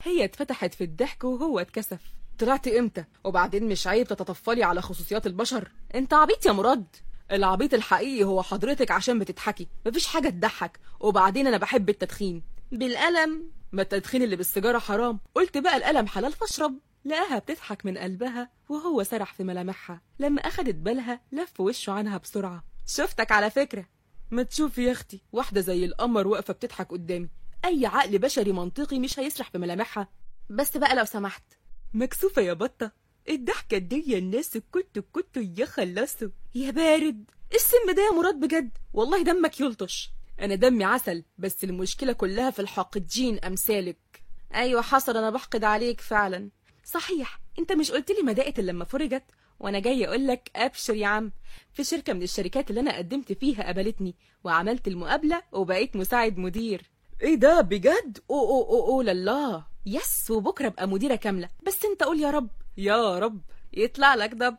هي اتفتحت في الضحك وهو اتكسف طلعت امتى وبعدين مش عيب تتطفلي على خصوصيات البشر انت عبيط يا مراد العبيط الحقيقي هو حضرتك عشان بتضحكي مفيش حاجة تضحك وبعدين أنا بحب التدخين بالقلم ما التدخين اللي بالسيجارة حرام قلت بقى القلم حلال فاشرب لقاها بتضحك من قلبها وهو سرح في ملامحها لما أخدت بالها لف وشه عنها بسرعة شفتك على فكرة ما تشوفي يا أختي واحدة زي القمر واقفة بتضحك قدامي أي عقل بشري منطقي مش هيسرح في ملامحها بس بقى لو سمحت مكسوفة يا بطة الضحكة دي الناس كنت كنت يخلصوا يا بارد السم ده يا مراد بجد والله دمك يلطش انا دمي عسل بس المشكلة كلها في الحاقدين امثالك ايوه حصل انا بحقد عليك فعلا صحيح انت مش قلت لي ما دقت إلا لما فرجت وانا جاي اقول لك ابشر يا عم في شركة من الشركات اللي انا قدمت فيها قبلتني وعملت المقابلة وبقيت مساعد مدير ايه ده بجد او او او او لا يس وبكره ابقى مديره كامله بس انت قول يا رب يا رب يطلع لك دب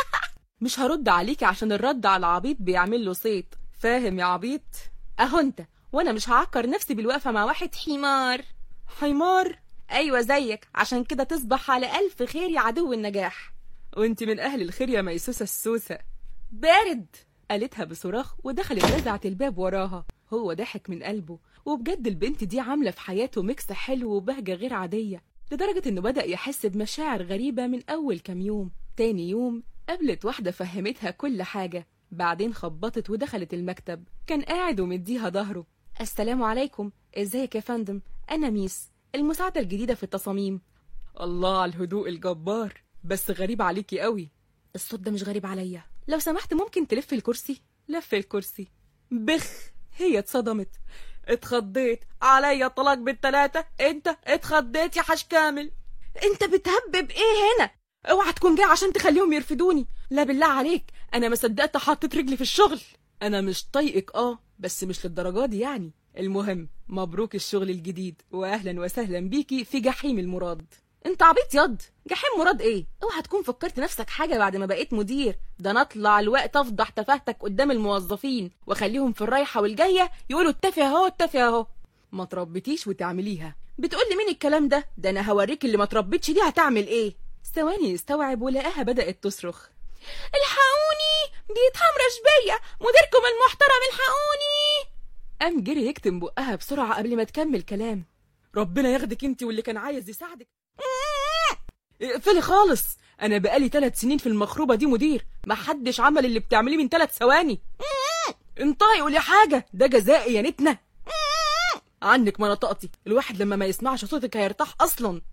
مش هرد عليك عشان الرد على العبيط بيعمل له صيت فاهم يا عبيط اهو انت وانا مش هعكر نفسي بالوقفه مع واحد حمار حمار ايوه زيك عشان كده تصبح على الف خير يا عدو النجاح وانت من اهل الخير يا ميسوسه السوسه بارد قالتها بصراخ ودخلت رزعت الباب وراها هو ضحك من قلبه وبجد البنت دي عاملة في حياته ميكس حلو وبهجة غير عادية لدرجة انه بدأ يحس بمشاعر غريبة من أول كام يوم تاني يوم قابلت واحدة فهمتها كل حاجة بعدين خبطت ودخلت المكتب كان قاعد ومديها ظهره السلام عليكم ازيك يا فندم أنا ميس المساعدة الجديدة في التصاميم الله على الهدوء الجبار بس غريب عليكي قوي الصوت ده مش غريب عليا لو سمحت ممكن تلف الكرسي لف الكرسي بخ هي اتصدمت اتخضيت عليا الطلاق بالتلاتة انت اتخضيت يا حاج كامل انت بتهبب ايه هنا اوعى تكون جاي عشان تخليهم يرفدوني لا بالله عليك انا ما صدقت حطيت رجلي في الشغل انا مش طايقك اه بس مش للدرجه دي يعني المهم مبروك الشغل الجديد واهلا وسهلا بيكي في جحيم المراد انت عبيط ياض جحيم مراد ايه اوعى تكون فكرت نفسك حاجه بعد ما بقيت مدير ده انا اطلع الوقت افضح تفاهتك قدام الموظفين واخليهم في الرايحه والجايه يقولوا اتفق اهو اتفق اهو ما تربيتيش وتعمليها بتقول لي مين الكلام ده ده انا هوريك اللي ما تربيتش دي هتعمل ايه ثواني يستوعب ولقاها بدات تصرخ الحقوني بيتهمرش بيا مديركم المحترم الحقوني قام جري يكتم بقها بسرعه قبل ما تكمل كلام ربنا ياخدك انت واللي كان عايز يساعدك اقفلي خالص انا بقالي ثلاث سنين في المخروبه دي مدير محدش عمل اللي بتعمليه من ثلاث ثواني انطقي قولي حاجه ده جزائي يا نتنه عنك ما نطقتي الواحد لما ما يسمعش صوتك هيرتاح اصلا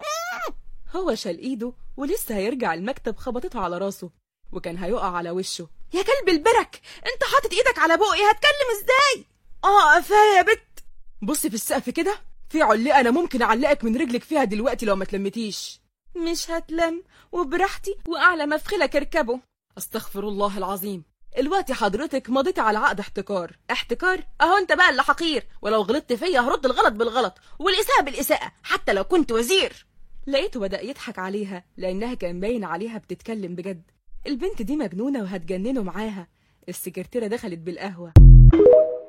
هو شال ايده ولسه هيرجع المكتب خبطتها على راسه وكان هيقع على وشه يا كلب البرك انت حاطط ايدك على بقي هتكلم ازاي اه قفايا يا بت بصي في السقف كده في علقه انا ممكن اعلقك من رجلك فيها دلوقتي لو ما تلمتيش مش هتلم وبراحتي واعلى مفخلك اركبه استغفر الله العظيم الوقت حضرتك مضيتي على عقد احتكار احتكار اهو انت بقى اللي حقير ولو غلطت فيا هرد الغلط بالغلط والاساءه بالاساءه حتى لو كنت وزير لقيته بدأ يضحك عليها لأنها كان باين عليها بتتكلم بجد البنت دي مجنونة وهتجننه معاها السكرتيرة دخلت بالقهوة